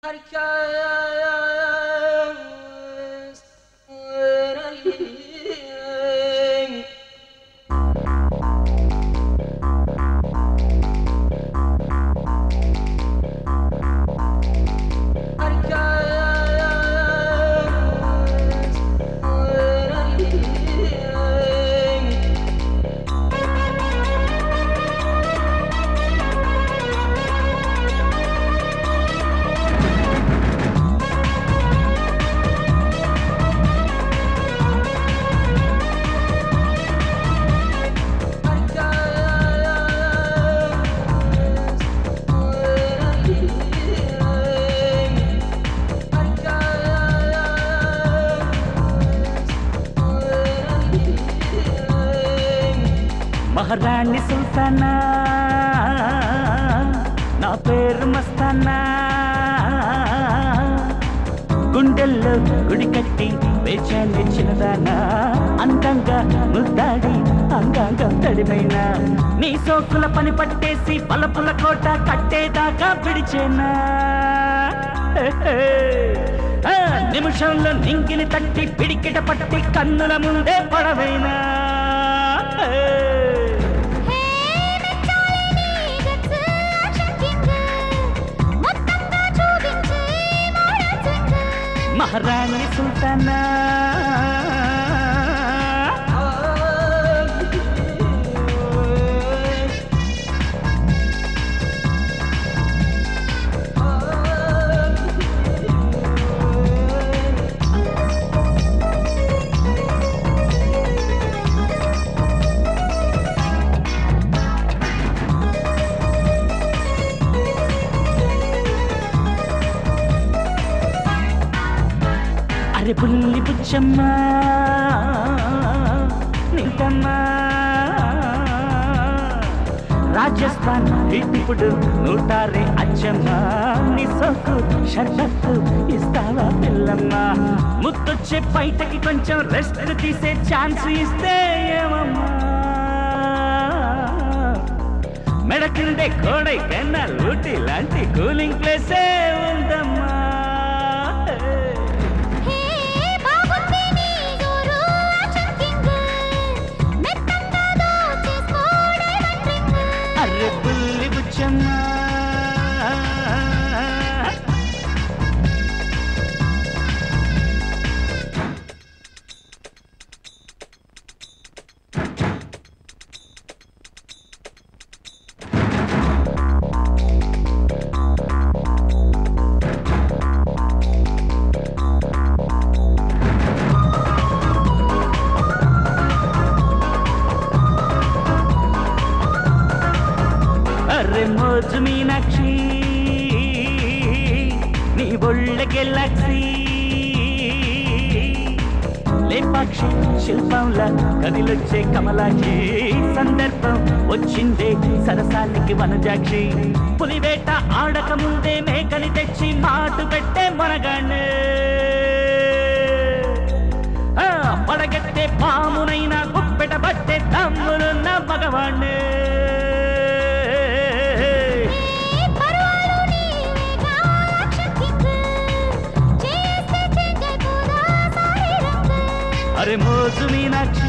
మహారాణి సుల్తానా నా పేరు మస్తానా గుండెల్లో గుడి కట్టి వేచాన్ని చిన్నదానా అందంగా ముద్దాడి అంగాంగం తడిమైనా నీ సోకుల పని పట్టేసి పలపుల కోట కట్టేదాకా పిడిచేనా ఆ, నిమిషంలో నింగిని తట్టి పిడికిట పట్టి కన్నుల ముందే పడవైనా హే మెచ్చాలి నీ గట్స్ యాక్షన్ కింగ్ మొత్తంగా చూపించే మోడల్ సింగ్ మహారాణి సుల్తానా అరే పుల్లి పుచ్చమ్మ నింకమ్మా రాజస్థాన్ ఇప్పుడు నూటారే అచ్చమ్మ నీ సోకు షర్బత్తు ఇస్తావా పిల్లమ్మ ముత్తొచ్చే బయటకి కొంచెం రెస్ట్ తీసే ఛాన్స్ ఇస్తే ఏమమ్మా మెడ కిందే కోడై కన్నా ఊటీ లాంటి కూలింగ్ ప్లేసే ఉందమ్మా హే బాగుంది నీ జోరు యాక్షన్ కింగ్ మెత్తంగా దోచేసుకోడే రింగ్ అర్రె పుల్లి బుచ్చమ్మ అర్రె మోజు మీనాక్షి నీ ఒళ్ళకి లక్ష్మి లేపాక్షి శిల్పంలా కదిలొచ్చే కమలాక్షి సందర్భం వచ్చిందే సరసానికి వనజాక్షి పులివేట ఆడక ముందే మేకని తెచ్చి మాటు పెట్టే మనగానే ఆ, పడగెత్తే పామునైనా గుప్పెట పట్టే తమ్ములున్న మగవాణ్ణే హే పరువాలు నీవేగా యాక్షన్ కింగ్ చేస్తే చేంజ్ అయిపోదా సారీ రంగ్ అరే మోజు మీనాక్షి